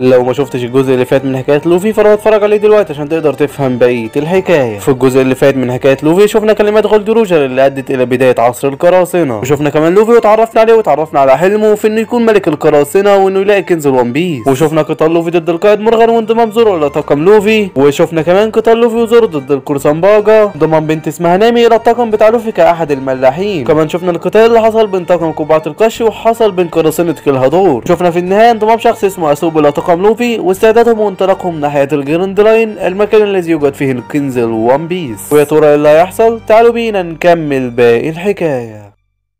لو ما شفتش الجزء اللي فات من حكايه لوفي فروح اتفرج عليه دلوقتي عشان تقدر تفهم بقيه الحكايه في الجزء اللي فات من حكايه لوفي شفنا كلمات غولدروجر اللي ادت الى بدايه عصر القراصنه وشفنا كمان لوفي وتعرفنا عليه وتعرفنا على حلمه في انه يكون ملك القراصنه وانه يلاقي كنز الون بيس وشفنا قتال لوفي ضد القائد مرغن وانضمام زورو الى طاقم لوفي وشفنا كمان قتال لوفي وزورو ضد القرصان باجا ضمان بنت اسمها نامي الى الطاقم بتاع لوفي كاحد الملاحين كمان شفنا القتال اللي حصل بين طاقم قبعه القش وحصل بين قراصنه كلهادور شفنا في النهايه انضمام شخص اسمه اسوب الى طاقم لوفي واستعدادهم وانطلاقهم ناحيه الجراند لاين المكان الذي يوجد فيه الكنز الوان بيس ويا ترى ايه اللي هيحصل تعالوا بينا نكمل باقي الحكايه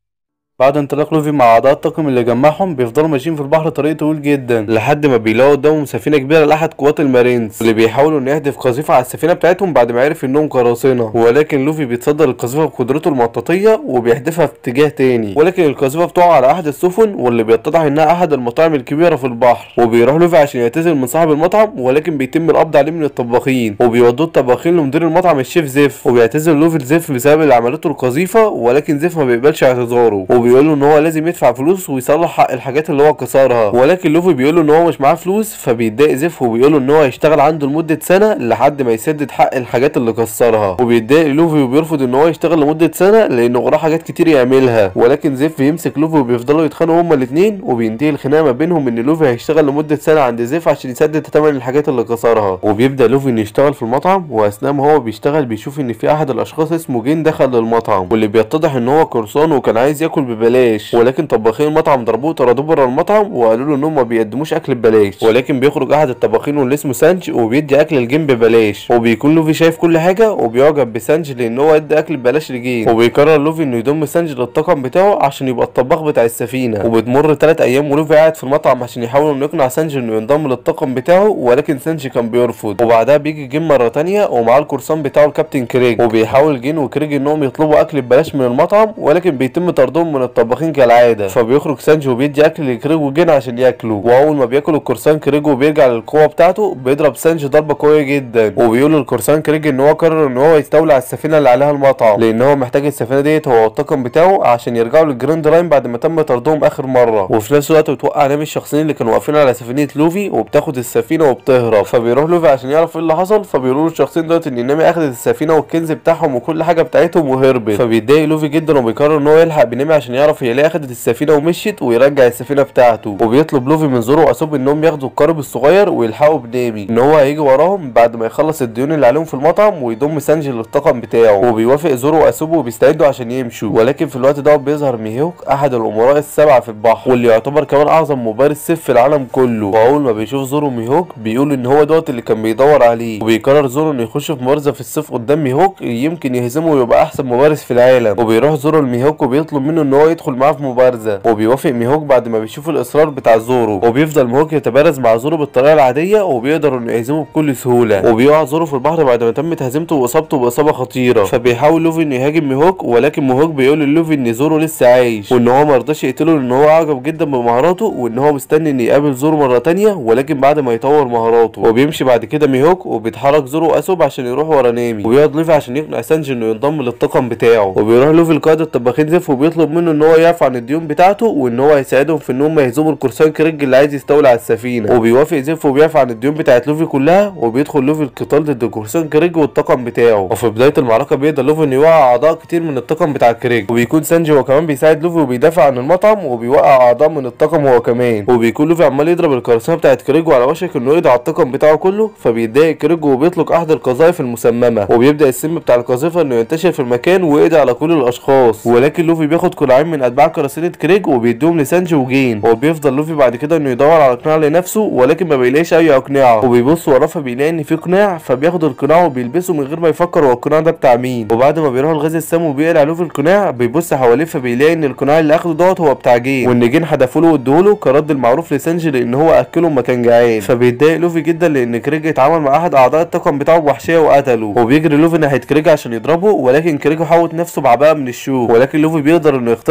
بعد انطلاق لوفي مع اعضاء الطاقم اللي جمعهم بيفضلوا ماشيين في البحر طريق طويل جدا لحد ما بيلاقوا قدامهم سفينه كبيره لاحد قوات المارينز اللي بيحاولوا انه يهدف قذيفه على السفينه بتاعتهم بعد ما عرف انهم قراصنه ولكن لوفي بيتصدر القذيفه بقدرته المطاطيه وبيحدفها في اتجاه تاني ولكن القذيفه بتقع على احد السفن واللي بيتضح انها احد المطاعم الكبيره في البحر وبيروح لوفي عشان يعتذر من صاحب المطعم ولكن بيتم القبض عليه من الطباخين وبيودوه الطباخين لمدير المطعم الشيف زيف وبيعتذر لوفي لزيف بسبب اللي عملته القذيفه ولكن زيف ما بيقبلش اعتذاره وبيقول له ان هو لازم يدفع فلوس ويصلح حق الحاجات اللي هو كسرها ولكن لوفي بيقول له ان هو مش معاه فلوس فبيتضايق زيف وبيقول له ان هو هيشتغل عنده لمده سنه لحد ما يسدد حق الحاجات اللي كسرها وبيتضايق لوفي وبيرفض ان هو يشتغل لمده سنه لانه وراه حاجات كتير يعملها ولكن زيف بيمسك لوفي وبيفضلوا يتخانقوا هما الاثنين وبينتهي الخناقه ما بينهم ان لوفي هيشتغل لمده سنه عند زيف عشان يسدد ثمن الحاجات اللي كسرها وبيبدا لوفي انه يشتغل في المطعم واثناء ما هو بيشتغل بيشوف ان في احد الاشخاص اسمه جين دخل للمطعم واللي بيتضح ان هو قرصان وكان عايز ياكل ببلاش ولكن طباخين المطعم ضربوه طردوه بره المطعم وقالوا له انهم ما بيقدموش اكل ببلاش ولكن بيخرج احد الطباخين واللي اسمه سانج وبيدي اكل الجين ببلاش وبيكون لوفي شايف كل حاجه وبيعجب بسانج لان هو ادى اكل ببلاش لجين وبيقرر لوفي انه يضم سانج للطاقم بتاعه عشان يبقى الطباخ بتاع السفينه وبتمر ثلاث ايام ولوفي قاعد في المطعم عشان يحاول انه يقنع سانج انه ينضم للطاقم بتاعه ولكن سانج كان بيرفض وبعدها بيجي جين مره تانية ومعاه القرصان بتاعه الكابتن كريج وبيحاول جين وكريج انهم يطلبوا اكل ببلاش من المطعم ولكن بيتم طردهم من الطباخين كالعاده فبيخرج سانج وبيدي اكل لكريج وجين عشان ياكلوا واول ما بياكل القرصان كريج وبيرجع للقوه بتاعته بيضرب سانج ضربه قويه جدا وبيقول للقرصان كريج ان هو قرر ان هو يستولي على السفينه اللي عليها المطعم لان هو محتاج السفينه ديت هو والطاقم بتاعه عشان يرجعوا للجراند لاين بعد ما تم طردهم اخر مره وفي نفس الوقت بتوقع نام الشخصين اللي كانوا واقفين على سفينه لوفي وبتاخد السفينه وبتهرب فبيروح لوفي عشان يعرف ايه اللي حصل فبيقولوا له الشخصين دول ان نامي اخدت السفينه والكنز بتاعهم وكل حاجه بتاعتهم وهربت فبيتضايق لوفي جدا وبيقرر ان هو يلحق بنامي عشان يعرف هي ليه اخدت السفينه ومشيت ويرجع السفينه بتاعته وبيطلب لوفي من زورو واسوب انهم ياخدوا القارب الصغير ويلحقوا بنامي ان هو هيجي وراهم بعد ما يخلص الديون اللي عليهم في المطعم ويضم سانجي للطاقم بتاعه وبيوافق زورو واسوبو وبيستعدوا عشان يمشوا ولكن في الوقت ده بيظهر ميهوك احد الامراء السبعه في البحر واللي يعتبر كمان اعظم مبارز سيف في العالم كله واول ما بيشوف زورو ميهوك بيقول ان هو دوت اللي كان بيدور عليه وبيقرر زورو انه يخش في مبارزه في السيف قدام ميهوك يمكن يهزمه ويبقى احسن مبارز في العالم وبيروح زورو لميهوك وبيطلب منه ان هو يدخل معاه في مبارزه وبيوافق ميهوك بعد ما بيشوف الاصرار بتاع زورو وبيفضل ميهوك يتبارز مع زورو بالطريقه العاديه وبيقدر انه يهزمه بكل سهوله وبيقع زورو في البحر بعد ما تمت هزيمته واصابته باصابه خطيره فبيحاول لوفي انه يهاجم ميهوك ولكن ميهوك بيقول للوفي ان زورو لسه عايش وان هو مرضاش يقتله لان هو عجب جدا بمهاراته وان هو مستني ان يقابل زورو مره تانية ولكن بعد ما يطور مهاراته وبيمشي بعد كده ميهوك وبيتحرك زورو واسوب عشان يروح ورا نامي وبيقعد لوفي عشان يقنع سانجي انه ينضم للطاقم بتاعه وبيروح لوفي لقائد الطباخين زيف وبيطلب منه ان هو يعفو عن الديون بتاعته وان هو هيساعدهم في ان هم يهزموا القرصان كريج اللي عايز يستولي على السفينه وبيوافق زيف وبيعفو عن الديون بتاعت لوفي كلها وبيدخل لوفي القتال ضد القرصان كريج والطاقم بتاعه وفي بدايه المعركه بيقدر لوفي انه يوقع اعضاء كتير من الطاقم بتاع كريج وبيكون سانجي هو كمان بيساعد لوفي وبيدافع عن المطعم وبيوقع اعضاء من الطاقم هو كمان وبيكون لوفي عمال يضرب القرصنه بتاعت كريج وعلى وشك انه يقضي على الطاقم بتاعه كله فبيتضايق كريج وبيطلق احد القذائف المسممه وبيبدا السم بتاع القذيفه انه ينتشر في المكان ويقضي على كل الاشخاص ولكن لوفي بياخد كلاعين من اتباع قراصنه كريج وبيديهم لسانجي وجين وبيفضل لوفي بعد كده انه يدور على قناع لنفسه ولكن ما بيلاقيش اي اقنعه وبيبص وراه فبيلاقي ان في قناع فبياخد القناع وبيلبسه من غير ما يفكر هو القناع ده بتاع مين وبعد ما بيروح الغاز السام وبيقلع لوفي القناع بيبص حواليه فبيلاقي ان القناع اللي اخده دوت هو بتاع جين وان جين حدفوله وادوله كرد المعروف لسانجي لان هو اكله ما كان جعان فبيتضايق لوفي جدا لان كريج اتعامل مع احد اعضاء الطاقم بتاعه بوحشيه وقتله وبيجري لوفي ناحيه كريج عشان يضربه ولكن كريج حوط نفسه بعباءه من الشوك ولكن لوفي بيقدر انه يخترق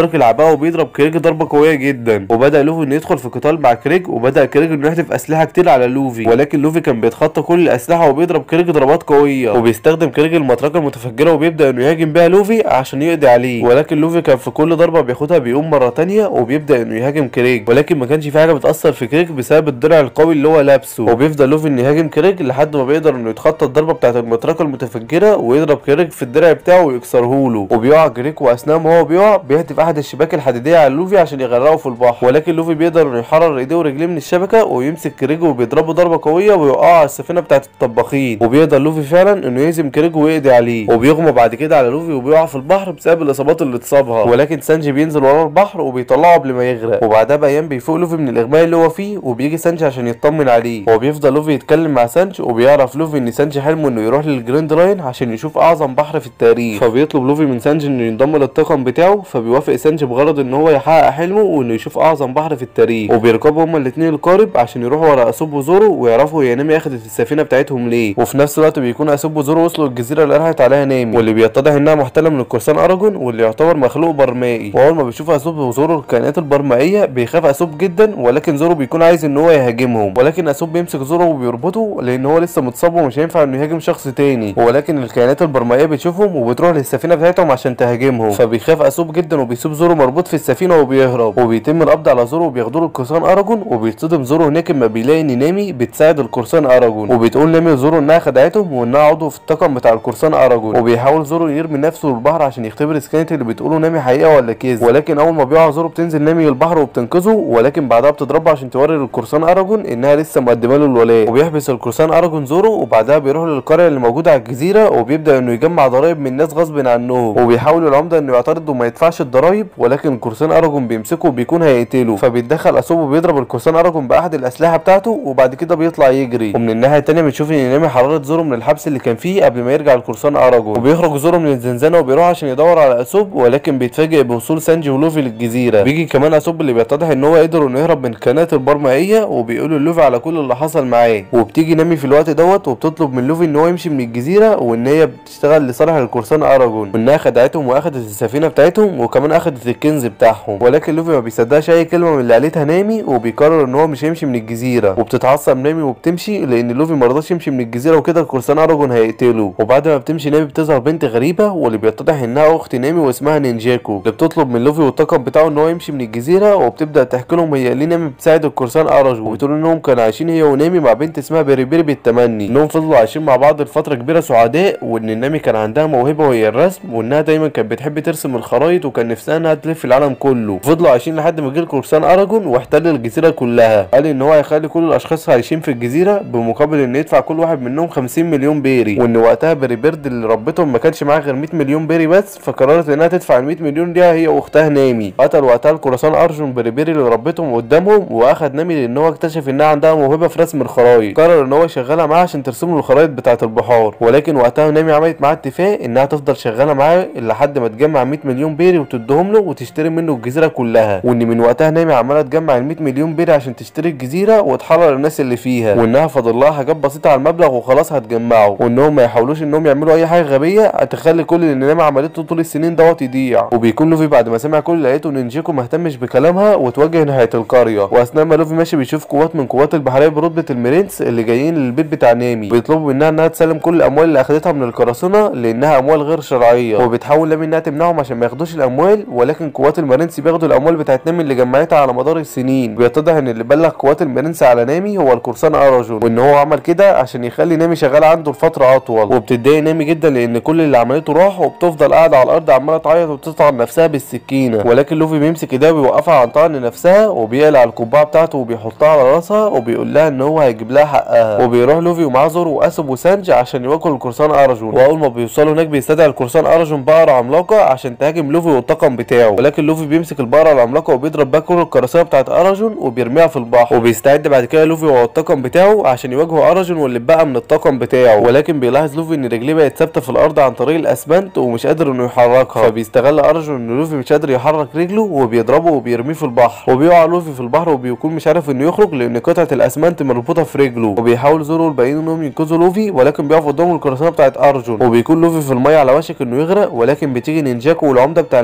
بيخترق العباءه وبيضرب كريج ضربه قويه جدا وبدا لوفي انه يدخل في قتال مع كريج وبدا كريج انه يحذف اسلحه كتير على لوفي ولكن لوفي كان بيتخطى كل الاسلحه وبيضرب كريج ضربات قويه وبيستخدم كريج المطرقه المتفجره وبيبدا انه يهاجم بيها لوفي عشان يقضي عليه ولكن لوفي كان في كل ضربه بياخدها بيقوم مره تانية وبيبدا انه يهاجم كريج ولكن ما كانش في حاجه بتاثر في كريج بسبب الدرع القوي اللي هو لابسه وبيفضل لوفي انه يهاجم كريج لحد ما بيقدر انه يتخطى الضربه بتاعه المطرقه المتفجره ويضرب كريج في الدرع بتاعه ويكسره له وبيقع كريج واثناء ما هو بيقع بيهدف احد الشباك الحديديه على لوفي عشان يغرقه في البحر ولكن لوفي بيقدر انه يحرر ايديه ورجليه من الشبكه ويمسك كريج وبيضربه ضربه قويه ويوقعه على السفينه بتاعه الطباخين وبيقدر لوفي فعلا انه يهزم كريج ويقضي عليه وبيغمى بعد كده على لوفي وبيقع في البحر بسبب الاصابات اللي اتصابها ولكن سانجي بينزل وراه البحر وبيطلعه قبل ما يغرق وبعدها بايام بيفوق لوفي من الاغماء اللي هو فيه وبيجي سانجي عشان يطمن عليه هو بيفضل لوفي يتكلم مع سانجي وبيعرف لوفي ان سانجي حلمه انه يروح للجراند لاين عشان يشوف اعظم بحر في التاريخ فبيطلب لوفي من سانجي انه ينضم للطاقم بتاعه فبيوافق سانجي بغرض ان هو يحقق حلمه وانه يشوف اعظم بحر في التاريخ وبيركبوا هما الاثنين القارب عشان يروحوا ورا اسوب وزورو ويعرفوا هي نامي اخدت السفينه بتاعتهم ليه وفي نفس الوقت بيكون اسوب وزورو وصلوا الجزيره اللي راحت عليها نامي واللي بيتضح انها محتله من القرصان اراجون واللي يعتبر مخلوق برمائي واول ما بيشوف اسوب وزورو الكائنات البرمائيه بيخاف اسوب جدا ولكن زورو بيكون عايز ان هو يهاجمهم ولكن اسوب بيمسك زورو وبيربطه لان هو لسه متصاب ومش هينفع انه يهاجم شخص تاني ولكن الكائنات البرمائيه بتشوفهم وبتروح للسفينه بتاعتهم عشان تهاجمهم فبيخاف اسوب جدا وبيسيب زورو مربوط في السفينه وبيهرب وبيتم القبض على زورو وبياخدوا له القرصان اراجون وبيتصدم زورو هناك اما بيلاقي ان نامي بتساعد القرصان اراجون وبتقول نامي لزورو انها خدعتهم وانها عضو في الطاقم بتاع القرصان اراجون وبيحاول زورو يرمي نفسه للبحر عشان يختبر اذا كانت اللي بتقوله نامي حقيقه ولا كذب ولكن اول ما بيقع زورو بتنزل نامي للبحر وبتنقذه ولكن بعدها بتضربه عشان توري للقرصان اراجون انها لسه مقدمه له الولاء وبيحبس القرصان اراجون زورو وبعدها بيروح للقريه اللي موجوده على الجزيره وبيبدا انه يجمع ضرائب من الناس غصب عنهم وبيحاول العمده انه يعترض وما يدفعش الضرايب ولكن القرصان اراجون بيمسكه وبيكون هيقتله فبيتدخل اسوب وبيضرب القرصان اراجون باحد الاسلحه بتاعته وبعد كده بيطلع يجري ومن الناحيه التانيه بنشوف ان نامي حررت زورو من الحبس اللي كان فيه قبل ما يرجع القرصان اراجون وبيخرج زورو من الزنزانه وبيروح عشان يدور على اسوب ولكن بيتفاجئ بوصول سانجي ولوفي للجزيره بيجي كمان اسوب اللي بيتضح ان هو قدر انه يهرب من الكائنات البرمائيه وبيقول لوفي على كل اللي حصل معاه وبتيجي نامي في الوقت دوت وبتطلب من لوفي ان هو يمشي من الجزيره وان هي بتشتغل لصالح القرصان اراجون وانها خدعتهم واخدت السفينه بتاعتهم وكمان اخدت الكنز بتاعهم ولكن لوفي ما بيصدقش اي كلمه من اللي قالتها نامي وبيقرر ان هو مش هيمشي من الجزيره وبتتعصب نامي وبتمشي لان لوفي ما رضاش يمشي من الجزيره وكده القرصان اراجون هيقتله وبعد ما بتمشي نامي بتظهر بنت غريبه واللي بيتضح انها اخت نامي واسمها نينجاكو اللي بتطلب من لوفي والطاقم بتاعه ان هو يمشي من الجزيره وبتبدا تحكي لهم هي ليه نامي بتساعد القرصان اراجون وبتقول انهم كانوا عايشين هي ونامي مع بنت اسمها بيري بيري بالتمني انهم فضلوا عايشين مع بعض لفتره كبيره سعداء وان نامي كان عندها موهبه وهي الرسم وانها دايما كانت بتحب ترسم الخرايط وكان نفسها انها تلف العالم كله فضلوا عايشين لحد ما جه القرصان اراجون واحتل الجزيره كلها قال ان هو هيخلي كل الاشخاص عايشين في الجزيره بمقابل ان يدفع كل واحد منهم 50 مليون بيري وان وقتها بيري بيرد اللي ربتهم ما كانش معاها غير 100 مليون بيري بس فقررت انها تدفع ال 100 مليون دي هي واختها نامي قتل وقتها القرصان ارجون بيري بيري اللي ربتهم قدامهم واخد نامي لان هو اكتشف انها عندها موهبه في رسم الخرايط قرر ان هو يشغلها معاه عشان ترسم له الخرايط بتاعه البحار ولكن وقتها نامي عملت معاه اتفاق انها تفضل شغاله معاه لحد ما تجمع 100 مليون بيري وتديهم له وتشتري منه الجزيره كلها وان من وقتها نامي عماله تجمع ال 100 مليون بيري عشان تشتري الجزيره وتحرر الناس اللي فيها وانها فاضل لها حاجات بسيطه على المبلغ وخلاص هتجمعه وانهم ما يحاولوش انهم يعملوا اي حاجه غبيه هتخلي كل اللي نامي عملته طول السنين دوت يضيع وبيكون لوفي بعد ما سمع كل اللي قالته نينجيكو ما اهتمش بكلامها وتوجه ناحيه القريه واثناء ما لوفي ماشي بيشوف قوات من قوات البحريه برتبه المرينس اللي جايين للبيت بتاع نامي بيطلبوا منها انها تسلم كل الاموال اللي اخدتها من القراصنه لانها اموال غير شرعيه وبتحاول نامي انها تمنعهم عشان ما ياخدوش الاموال ولكن قوات المرينس بياخدوا الاموال بتاعت نامي اللي جمعتها على مدار السنين بيتضح ان اللي بلغ قوات المرينس على نامي هو القرصان اراجون وان هو عمل كده عشان يخلي نامي شغاله عنده لفتره اطول وبتتضايق نامي جدا لان كل اللي عملته راح وبتفضل قاعده على الارض عماله تعيط وبتطعن نفسها بالسكينه ولكن لوفي بيمسك ايديها ويوقفها عن طعن نفسها وبيقلع القبعه بتاعته وبيحطها على راسها وبيقول لها ان هو هيجيب لها حقها وبيروح لوفي ومعاه زورو واسب وسانج عشان يواجهوا القرصان اراجون واول ما بيوصلوا هناك بيستدعي القرصان اراجون بقره عملاقه عشان تهاجم لوفي والطاقم بتاعه ولكن لوفي بيمسك البقره العملاقه وبيضرب بيها كل القراصنه بتاعت اراجون وبيرميها في البحر وبيستعد بعد كده لوفي والطاقم بتاعه عشان يواجهوا اراجون واللي بقى من الطاقم بتاعه ولكن بيلاحظ لوفي ان رجليه بقت ثابته في الارض عن طريق الاسمنت ومش قادر انه يحركها فبيستغل ارجون ان لوفي مش قادر يحرك رجله وبيضربه وبيرميه في البحر وبيقع لوفي في البحر وبيكون مش عارف انه يخرج لان قطعه الاسمنت مربوطه في رجله وبيحاول زورو والباقيين انهم ينقذوا لوفي ولكن بيقف قدامهم القراصنه بتاعت ارجون وبيكون لوفي في الميه على وشك انه يغرق ولكن بتيجي نينجاكو والعمده بتاع المدينه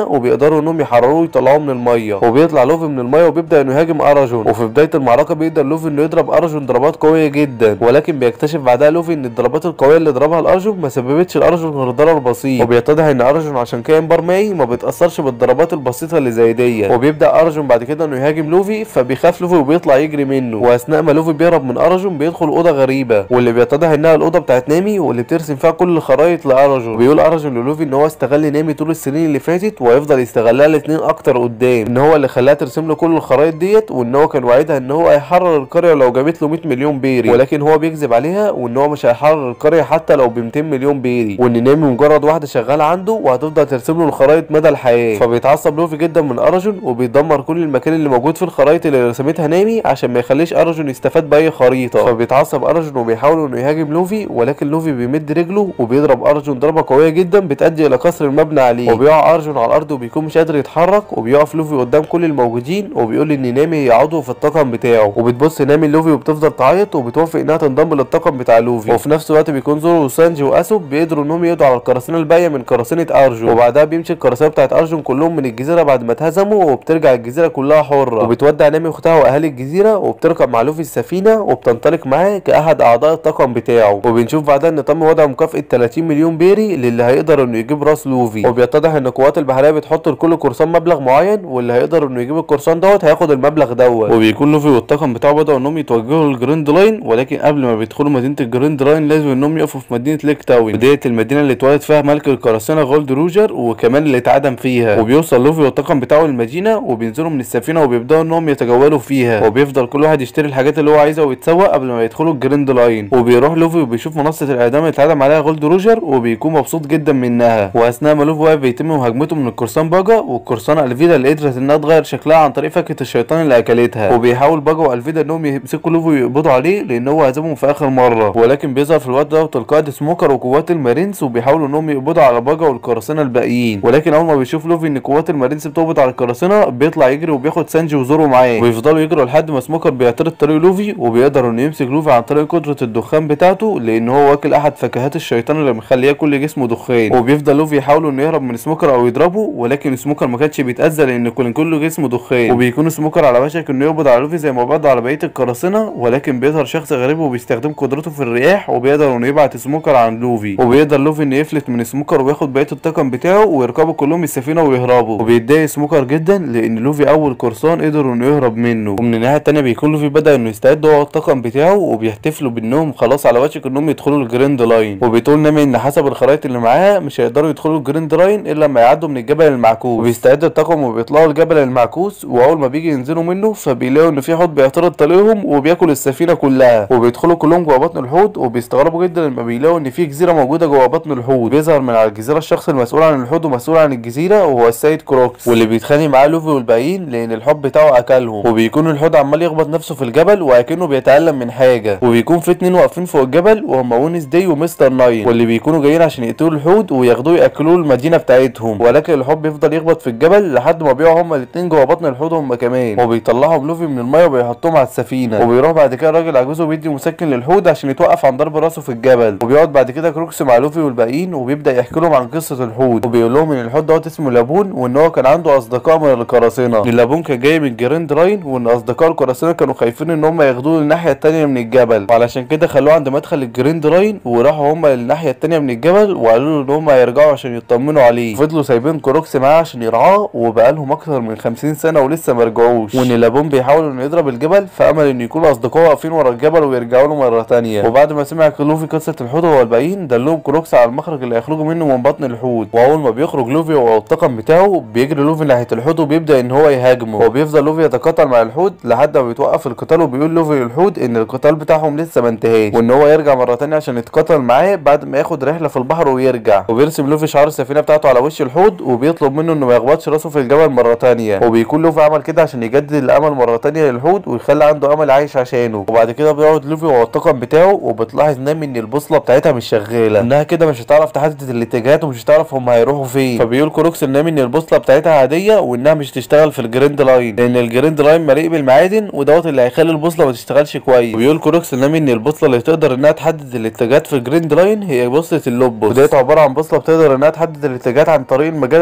وبيقدروا انهم يحرروه ويطلعوه من الميه وبيطلع لوفي من الميه وبيبدا انه يهاجم اراجون وفي بدايه المعركه بيقدر لوفي انه يضرب ارجون ضربات قويه جدا ولكن بيكتشف بعدها لوفي ان الضربات القويه اللي ضربها الارجون ما سببتش الارجون غير ضرر بسيط وبيتضح ان ارجون عشان كائن برمائي ما بيتاثرش بالضربات البسيطه اللي زي دي وبيبدا ارجون بعد كده انه يهاجم لوفي فبيخاف لوفي وبيطلع يجري منه واثناء ما لوفي بيهرب من ارجون بيدخل اوضه غريبه واللي بيتضح انها الاوضه بتاعت نامي واللي بترسم فيها كل الخرايط لارجون بيقول ارجون للوفي ان هو استغل نامي طول السنين اللي فاتت وهيفضل يستغلها الاثنين اكتر قدام ان هو اللي خلاها ترسم له كل الخرايط ديت وان هو كان وعدها ان هو هيحرر القريه لو جابت له 100 مليون بيري ولكن هو بيكذب عليها وان هو مش هيحرر القريه حتى لو ب 200 مليون بيري وان نامي مجرد واحده شغاله عنده وهتفضل ترسم له الخرايط مدى الحياه فبيتعصب لوفي جدا من ارجون وبيدمر كل المكان اللي موجود في الخرايط اللي رسمتها نامي عشان ما يخليش ارجون يستفاد باي خريطه فبيتعصب ارجون وبيحاول انه يهاجم لوفي ولكن لوفي بيمد رجله وبيضرب ارجون ضربه قويه جدا بتؤدي الى كسر المبنى عليه وبيقع ارجون على الارض وبيكون مش قادر يتحرك وبيقف لوفي قدام كل الموجودين وبيقول ان نامي هي عضو في الطاقم بتاعه وبتبص نامي لوفي وبتفضل تعيط وبتوافق انها تنضم للطاقم بتاع لوفي وفي نفس الوقت بيكون زورو وسانجي واسوب بيقدروا انهم يقضوا على القراصنه الباقيه من قراصنه ارجون وبعدها بيمشي القراصنه بتاعت ارجون كلهم من الجزيره بعد ما اتهزموا وبترجع الجزيره كلها حره وبتودع نامي اختها واهالي الجزيره وبتركب مع لوفي السفينه وبتنطلق معاه كاحد اعضاء الطاقم بتاعه وبنشوف بعدها ان تم وضع مكافاه 30 مليون بيري للي هيقدر انه يجيب راس لوفي وبيتضح ان القوات البحريه بتحط لكل قرصان مبلغ معين واللي هيقدر انه يجيب القرصان دوت هياخد المبلغ دوت وبيكون لوفي والطاقم بتاعه بداوا انهم يتوجهوا للجراند لاين ولكن قبل ما بيدخلوا مدينه الجراند لاين لازم انهم يقفوا في مدينه ليك تاون بدايه المدينه اللي اتولد فيها ملك القراصنه جولد روجر وكمان اللي اتعدم فيها وبيوصل لوفي والطاقم بتاعه المدينه وبينزلوا من السفينه وبيبداوا انهم يتجولوا فيها وبيفضل كل واحد يشتري الحاجات اللي هو عايزها ويتسوق قبل ما يدخلوا الجراند لاين وبيروح لوفي وبيشوف منصه الاعدام اللي اتعدم عليها جولد روجر وبيكون مبسوط جدا منها واثناء ما لوفي واقف بيتم مهاجمته من القرصان باجا والقرصان الفيدا اللي قدرت انها تغير شكلها عن طريق فاكهه الشيطان اللي اكلتها وبيحاول باجا والفيدا انهم يمسكوا لوفي ويقبضوا عليه لان هو هزمهم في اخر مره ولكن بيظهر في الوقت دوت القائد سموكر وقوات المارينز وبيحاولوا انهم يقبضوا على باجا والقراصنه الباقيين ولكن اول ما بيشوف لوفي ان قوات المارينز بتقبض على القراصنه بيطلع يجري وبياخد سانجي وزورو معاه ويفضلوا يجروا لحد ما سموكر بيعترض طريق لوفي وبيقدر انه يمسك لوفي عن طريق قدره الدخان بتاعته لان هو واكل احد فاكهات الشيطان اللي مخليه كل جسمه دخان وبيفضل لوفي يحاول انه يهرب من سموكر او يضربه ولكن سموكر ما كانش بيتاذى لان كل كله جسمه دخان وبيكون سموكر على وشك انه يقبض على لوفي زي ما قبض على بقيه القراصنه ولكن بيظهر شخص غريب وبيستخدم قدرته في الرياح وبيقدر انه يبعت سموكر عن لوفي وبيقدر لوفي انه يفلت من سموكر وياخد بقيه الطاقم بتاعه ويركبوا كلهم السفينه ويهربوا وبيتضايق سموكر جدا لان لوفي اول قرصان قدر انه يهرب منه ومن الناحيه التانيه بيكون لوفي بدا انه يستعد هو الطاقم بتاعه وبيحتفلوا بانهم خلاص على وشك انهم يدخلوا الجراند لاين وبتقول نامي ان حسب الخرائط اللي معاها مش هيقدروا يدخلوا الجراند لاين الا لما يعدوا من الجبل المعكوس وبيستعد الطاقم وبيطلعوا الجبل المعكوس واول ما بيجي ينزلوا منه فبيلاقوا ان في حوت بيعترض طريقهم وبياكل السفينه كلها وبيدخلوا كلهم جوه بطن الحوت وبيستغربوا جدا لما بيلاقوا ان في جزيره موجوده جوه بطن الحوت بيظهر من على الجزيره الشخص المسؤول عن الحوت ومسؤول عن الجزيره وهو السيد كروكس واللي بيتخانق معاه لوفي والباقيين لان الحوت بتاعه اكلهم وبيكون الحوت عمال يخبط نفسه في الجبل وكانه بيتالم من حاجه وبيكون في اتنين واقفين فوق الجبل وهم ونس دي ومستر ناين واللي بيكونوا جايين عشان يقتلوا الحوت وياخدوه ياكلوه المدينه بتاعتهم ولكن الحوت بيفضل يخبط في الجبل لحد ما بيقعوا هما الاتنين جوه بطن الحوت هما كمان وبيطلعهم لوفي من الميه وبيحطهم على السفينه وبيروح بعد كده الراجل عجوز وبيدي مسكن للحوت عشان يتوقف عن ضرب راسه في الجبل وبيقعد بعد كده كروكس مع لوفي والباقيين وبيبدا يحكي لهم عن قصه الحوت وبيقول لهم ان الحوت دوت اسمه لابون وان هو كان عنده اصدقاء من القراصنه ان لابون كان جاي من الجراند لاين وان اصدقاء القراصنه كانوا خايفين ان هم ياخدوه للناحيه التانيه من الجبل وعلشان كده خلوه عند مدخل الجراند لاين وراحوا هم للناحيه التانيه من الجبل وقالوا له ان هم هيرجعوا عشان يطمنوا عليه فضلوا سايبين كروكس معاه عشان يرعاه وبقالهم اكتر من 50 سنه ولسه ما رجعوش وان لابون بيحاول انه يضرب الجبل فامل ان يكون اصدقائه واقفين ورا الجبل ويرجعوا له مره تانيه وبعد ما سمع لوفي قصه الحوت هو الباقيين دلهم كروكس على المخرج اللي هيخرجوا منه من بطن الحوت واول ما بيخرج لوفي والطاقم بتاعه بيجري لوفي ناحيه الحوت وبيبدا ان هو يهاجمه وبيفضل لوفي يتقاتل مع الحوت لحد ما بيتوقف القتال وبيقول لوفي للحوت ان القتال بتاعهم لسه ما انتهاش وان هو يرجع مره تانيه عشان يتقاتل معاه بعد ما ياخد رحله في البحر ويرجع وبيرسم لوفي شعار السفينه بتاعته على وش الحوت وبيطلب منه انه ما يخبطش راسه في الجبل مره تانيه وبيكون لوفي عمل كده عشان يجدد الامل مره تانيه للحوت ويخلي عنده امل عايش عشانه وبعد كده بيقعد لوفي والطاقم بتاعه وبتلاحظ نامي ان البوصله بتاعتها مش شغاله انها كده مش هتعرف تحدد الاتجاهات ومش هتعرف هم هيروحوا فين فبيقول كروكس لنامي ان البوصله بتاعتها عاديه وانها مش تشتغل في الجراند لاين لان الجراند لاين مليء بالمعادن ودوت اللي هيخلي البوصله ما تشتغلش كويس وبيقول كروكس لنامي ان البوصله اللي تقدر انها تحدد الاتجاهات في الجراند لاين هي بوصله اللوبوس وديت عباره عن بوصله بتقدر انها تحدد الاتجاهات عن طريق المجال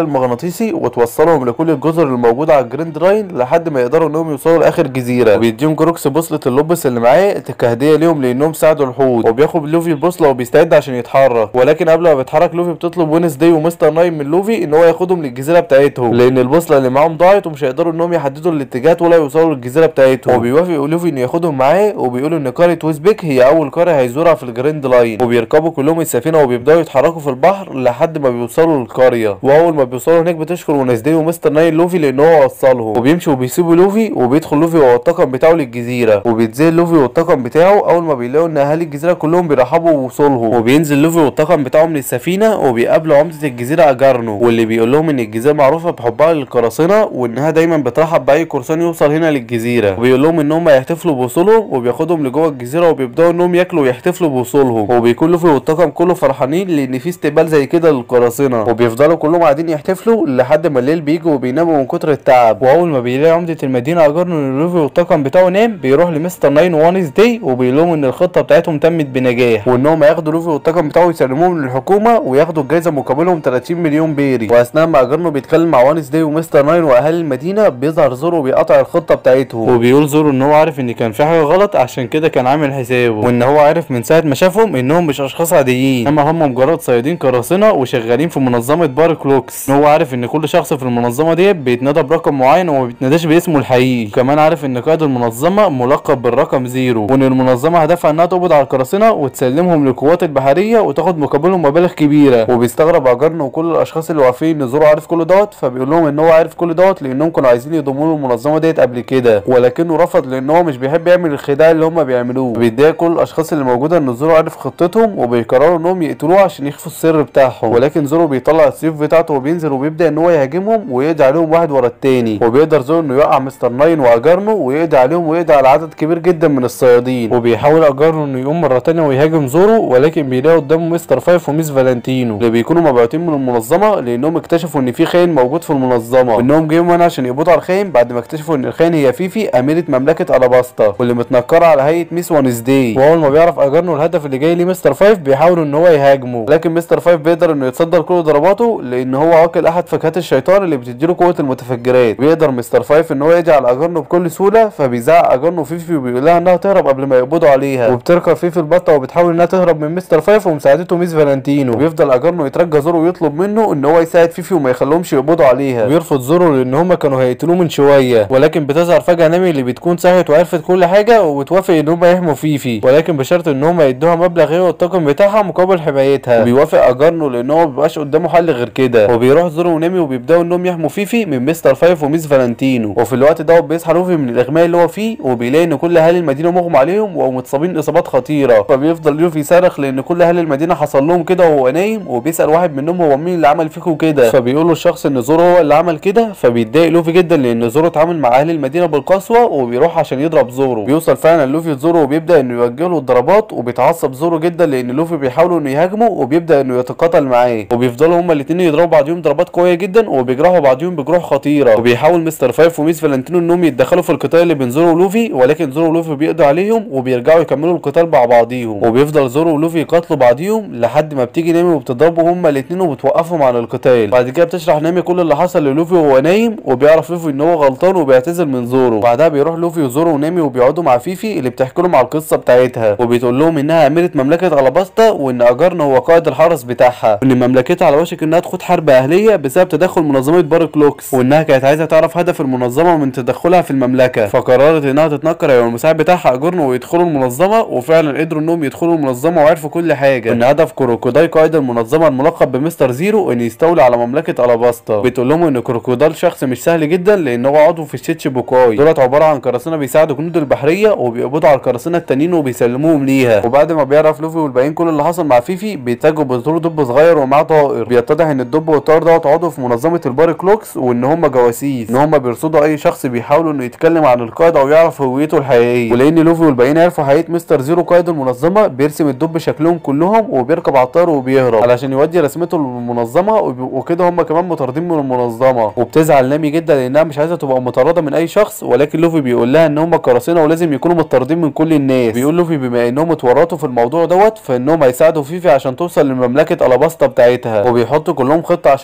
المغناطيسي وتوصلهم لكل الجزر الموجوده على الجريند لاين لحد ما يقدروا انهم يوصلوا لاخر جزيره وبيديهم كروكس بوصله اللوبس اللي معاه كهديه ليهم لانهم ساعدوا الحوت وبياخد لوفي البوصله وبيستعد عشان يتحرك ولكن قبل ما بيتحرك لوفي بتطلب وينس داي ومستر ناين من لوفي ان هو ياخدهم للجزيره بتاعتهم لان البوصله اللي معاهم ضاعت ومش هيقدروا انهم يحددوا الاتجاهات ولا يوصلوا للجزيره بتاعتهم وبيوافق لوفي انه ياخدهم معاه وبيقولوا ان قريه ويسبيك هي اول قريه هيزورها في الجراند لاين وبيركبوا كلهم السفينه وبيبداوا يتحركوا في البحر لحد ما بيوصلوا للقريه واول ما بيوصلوا هناك بتشكر وينس داي ومستر ناين لوفي لان هو وصلهم وبيمشوا وبيسيبوا لوفي وبيدخل لوفي وهو الطاقم بتاعه للجزيره وبيتزل لوفي والطاقم بتاعه اول ما بيلاقوا ان اهالي الجزيره كلهم بيرحبوا بوصولهم وبينزل لوفي والطاقم بتاعه من السفينه وبيقابلوا عمده الجزيره اجارنو واللي بيقول لهم ان الجزيره معروفه بحبها للقراصنه وانها دايما بترحب باي قرصان يوصل هنا للجزيره وبيقول لهم ان هم هيحتفلوا بوصولهم وبياخدهم لجوه الجزيره وبيبداوا انهم ياكلوا ويحتفلوا بوصولهم وبيكون لوفي والطاقم كله فرحانين لان في استقبال زي كده للقراصنه وبيفضلوا كلهم قاعدين يحتفلوا لحد ما الليل بيجي وبيناموا من كتر التعب واول ما بيلاقي عمده المدينه اجارنو ان لوفي والطاقم بتاعه نام بيروح لمستر ناين وانز داي وبيقول لهم ان الخطه بتاعتهم تمت بنجاح وانهم هياخدوا لوفي والطاقم بتاعه يسلموهم للحكومه وياخدوا الجائزه مقابلهم 30 مليون بيري واثناء ما اجارنو بيتكلم مع وانس داي ومستر ناين واهالي المدينه بيظهر زورو وبيقطع الخطه بتاعتهم وبيقول زورو ان هو عارف ان كان في حاجه غلط عشان كده كان عامل حسابه وان هو عارف من ساعه ما شافهم انهم مش اشخاص عاديين اما هم مجرد صيادين قراصنه وشغالين في منظمه بار كلوكس ان هو عارف ان كل شخص في المنظمه دي بيتنادى برقم معين وما بيتناداش باسمه الحقيقي كمان عارف ان قائد المنظمه ملقب بالرقم زيرو وان المنظمه هدفها انها تقبض على القراصنه وتسلمهم للقوات البحريه وتاخد مقابلهم مبالغ كبيره وبيستغرب اجارنا وكل الاشخاص اللي واقفين ان زورو عارف كل دوت فبيقول لهم ان هو عارف كل دوت لانهم كانوا عايزين يضموا له المنظمه ديت قبل كده ولكنه رفض لان هو مش بيحب يعمل الخداع اللي هم بيعملوه بيتضايق كل الاشخاص اللي موجوده ان زورو عارف خطتهم وبيقرروا انهم يقتلوه عشان يخفوا السر بتاعهم ولكن زورو بيطلع السيف بتاعته وبينزل وبيبدا ان هو يهاجمهم ويقضي عليهم واحد ورا التاني وبيقدر زورو انه يوقع مستر ناين واجارنو ويقضي عليهم ويقضي على عدد كبير جدا من الصيادين وبيحاول اجارنو انه يقوم مره تانيه ويهاجم زورو ولكن بيلاقي قدامه مستر فايف وميس فالنتينو اللي بيكونوا مبعوثين من المنظمه لانهم اكتشفوا ان في خاين موجود في المنظمه وانهم جايين هنا عشان يقبضوا على الخاين بعد ما اكتشفوا ان الخاين هي فيفي اميره مملكه الاباستا واللي متنكره على هيئه ميس وانسداي واول ما بيعرف اجارنو الهدف اللي جاي ليه مستر فايف بيحاول ان هو يهاجمه لكن مستر فايف بيقدر انه يتصدر كل ضرباته لان هو واكل احد فاكهات الشيطان اللي بتديله قوه المتفجرات بيقدر مستر فايف ان هو يقضي على اجارنو بكل سهوله فبيزعق اجارنو فيفي وبيقول لها انها تهرب قبل ما يقبضوا عليها وبتركب فيفي البطه وبتحاول انها تهرب من مستر فايف ومساعدته ميس فالنتينو وبيفضل اجارنو يترجى زورو ويطلب منه ان هو يساعد فيفي وما يخليهمش يقبضوا عليها ويرفض زورو لان هما كانوا هيقتلوه من شويه ولكن بتظهر فجاه نامي اللي بتكون صحت وعرفت كل حاجه وبتوافق ان هما يحموا فيفي ولكن بشرط ان هما يدوها مبلغ هي والطاقم بتاعها مقابل حمايتها وبيوافق اجارنو لان هو مبيبقاش قدامه حل غير كده وبيروح زورو ونامي وبيبداوا انهم يحموا فيفي من مستر فايف وميس فالنتينو وفي الوقت ده بيصحى لوفي من الاغماء اللي هو فيه وبيلاقي ان كل اهالي المدينه مغمى عليهم ومتصابين اصابات خطيره فبيفضل لوفي يصرخ لان كل اهالي المدينه حصل لهم كده وهو نايم وبيسال واحد منهم هو مين اللي عمل فيكم كده فبيقول له الشخص ان زورو هو اللي عمل كده فبيتضايق لوفي جدا لان زورو اتعامل مع اهل المدينه بالقسوه وبيروح عشان يضرب زورو بيوصل فعلا لوفي لزورو وبيبدا انه يوجه له الضربات وبيتعصب زورو جدا لان لوفي بيحاولوا انه يهاجمه وبيبدا انه يتقاتل معاه وبيفضلوا هما الاثنين يضربوا بعضهم ضربات قويه جدا وبيجرحوا بعضهم بجروح خطيره وبيحاول مستر فايف وميس فالنتينو انهم يتدخلوا في القتال اللي بين زورو ولوفي ولكن زورو ولوفي بيقضوا عليهم وبيرجعوا يكملوا القتال مع بعضيهم وبيفضل زورو ولوفي يقاتلوا بعضهم لحد ما بتيجي نامي وبتضربوا هما الاثنين وبتوقفهم عن القتال بعد كده بتشرح نامي كل اللي حصل للوفي وهو نايم وبيعرف لوفي ان هو غلطان وبيعتذر من زورو بعدها بيروح لوفي وزورو ونامي وبيقعدوا مع فيفي اللي بتحكي لهم على القصه بتاعتها وبتقول لهم انها اميره مملكه الاباستا وان اجارنا هو قائد الحرس بتاعها وان مملكتها على وشك انها تخوض حرب اهليه بسبب تدخل منظمه بار كلوكس وانها كانت عايزه تعرف هدف المنظمه من تدخلها في المملكه فقررت انها تتنكر هي والمساعد بتاعها اجورنو ويدخلوا المنظمه وفعلا قدروا انهم يدخلوا المنظمه وعرفوا كل حاجه ان هدف كروكوداي قائد المنظمه الملقب بمستر زيرو ان يستولي على مملكه الاباستا بتقول لهم ان كروكودال شخص مش سهل جدا لان هو عضو في الشيتش بوكاي دولت عباره عن قراصنه بيساعدوا جنود البحريه وبيقبضوا على القراصنه التانيين وبيسلموهم ليها وبعد ما بيعرف لوفي والباقيين كل اللي حصل مع فيفي بيتاجوا بطول دب صغير ومعاه طائر بيتضح ان الدب والطائر دوت عضو في منظمه البار كلوكس وان هم جواسيس ان هم بيرصدوا اي شخص بيحاولوا انه يتكلم عن القائد او يعرف هويته الحقيقيه ولان لوفي والباقيين عرفوا حقيقه مستر زيرو قائد المنظمه بيرسم الدب شكلهم كلهم وبيركب على الطائر وبيهرب علشان يودي رسمته للمنظمه وب- وكده هم كمان مطاردين من المنظمه وبتزعل نامي جدا لانها مش عايزه تبقى مطارده من اي شخص ولكن لوفي بيقول لها ان هم قراصنه ولازم يكونوا مطاردين من كل الناس بيقول لوفي بما انهم اتورطوا في الموضوع دوت فانهم هيساعدوا فيفي عشان توصل لمملكه الاباستا بتاعتها وبيحطوا كلهم خطه عشان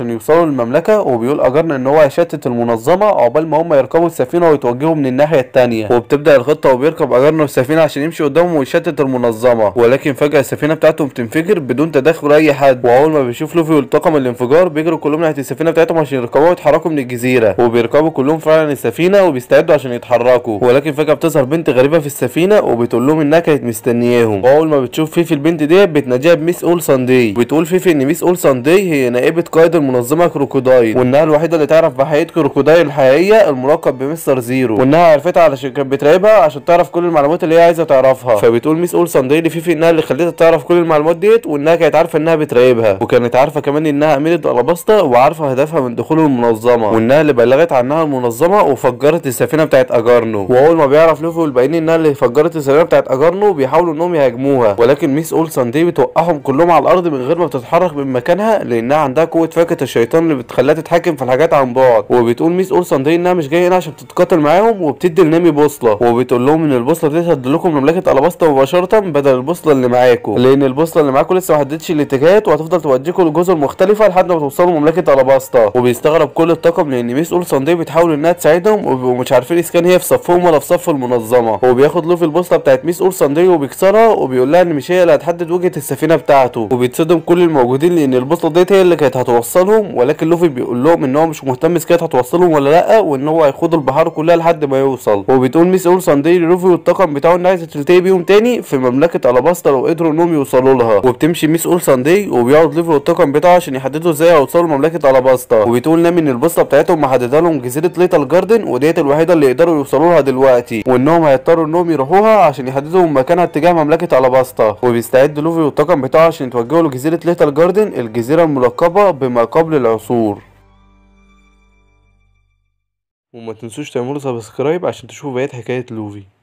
عشان يوصلوا للمملكه وبيقول اجرنا ان هو هيشتت المنظمه عقبال ما هم يركبوا السفينه ويتوجهوا من الناحيه التانيه وبتبدا الخطه وبيركب اجرنا السفينه عشان يمشي قدامهم ويشتت المنظمه ولكن فجاه السفينه بتاعتهم بتنفجر بدون تدخل اي حد واول ما بيشوف لوفي والطاقم الانفجار بيجروا كلهم ناحيه السفينه بتاعتهم عشان يركبوها ويتحركوا من الجزيره وبيركبوا كلهم فعلا السفينه وبيستعدوا عشان يتحركوا ولكن فجاه بتظهر بنت غريبه في السفينه وبتقول لهم انها كانت مستنياهم واول ما بتشوف فيفي البنت دي بتناديها بميس اول ساندي بتقول فيفي ان ميس اول ساندي هي نائبه قائد المنظمه كروكودايل وانها الوحيده اللي تعرف بحقيقه كروكودايل الحقيقيه الملقب بمستر زيرو وانها عرفتها علشان كانت بتراقبها عشان تعرف كل المعلومات اللي هي عايزه تعرفها فبتقول ميس اول ساندي لفيفي انها اللي خلتها تعرف كل المعلومات ديت وانها كانت عارفه انها بتراقبها وكانت عارفه كمان انها اميره الاباستا وعارفه هدفها من دخول المنظمه وانها اللي بلغت عنها المنظمه وفجرت السفينه بتاعت اجارنو واول ما بيعرف لوفي والباقيين انها اللي فجرت السفينه بتاعت اجارنو بيحاولوا انهم يهاجموها ولكن ميس اول ساندي بتوقعهم كلهم على الارض من غير ما بتتحرك من مكانها لانها عندها قوه فاكهه الشيطان اللي بتخليها تتحكم في الحاجات عن بعد وبتقول ميس اول ساندي انها مش جايه هنا عشان تتقاتل معاهم وبتدي لنامي بوصله وبتقول لهم ان البوصله دي هتدلكم مملكه الاباستا مباشره بدل البوصله اللي معاكم لان البوصله اللي معاكم لسه ما حددتش الاتجاهات وهتفضل توديكم لجزر مختلفه لحد ما توصلوا مملكه الاباستا وبيستغرب كل الطاقم لان ميس اول ساندي بتحاول انها تساعدهم وبيبقوا مش عارفين اذا كان هي في صفهم ولا في صف المنظمه وبياخد لوفي البوصله بتاعت ميس اول ساندي وبيكسرها وبيقول لها ان مش هي اللي هتحدد وجهه السفينه بتاعته وبيتصدم كل الموجودين لان البوصله ديت هي اللي كانت هتوصلهم ولكن لوفي بيقول لهم ان هو مش مهتم اذا كانت هتوصلهم ولا لا وان هو هيخوض البحار كلها لحد ما يوصل وبتقول ميس اول ساندي لوفي والطاقم بتاعه ان عايزه تلتقي بيهم تاني في مملكه الاباستا لو قدروا انهم يوصلوا لها وبتمشي ميس اول ساندي وبيقعد لوفي والطاقم بتاعه عشان يحددوا ازاي هيوصلوا لمملكه الاباستا وبتقول نامي ان البوصله بتاعتهم محدده لهم جزيره ليتال جاردن وديت الوحيده اللي يقدروا يوصلوا لها دلوقتي وانهم هيضطروا انهم يروحوها عشان يحددوا مكانها اتجاه مملكه الاباستا وبيستعد لوفي والطاقم بتاعه عشان يتوجهوا لجزيره ليتال جاردن الجزيره الملقبه بما قبل العصور وما تنسوش تعملوا سبسكرايب عشان تشوفوا بقية حكاية لوفي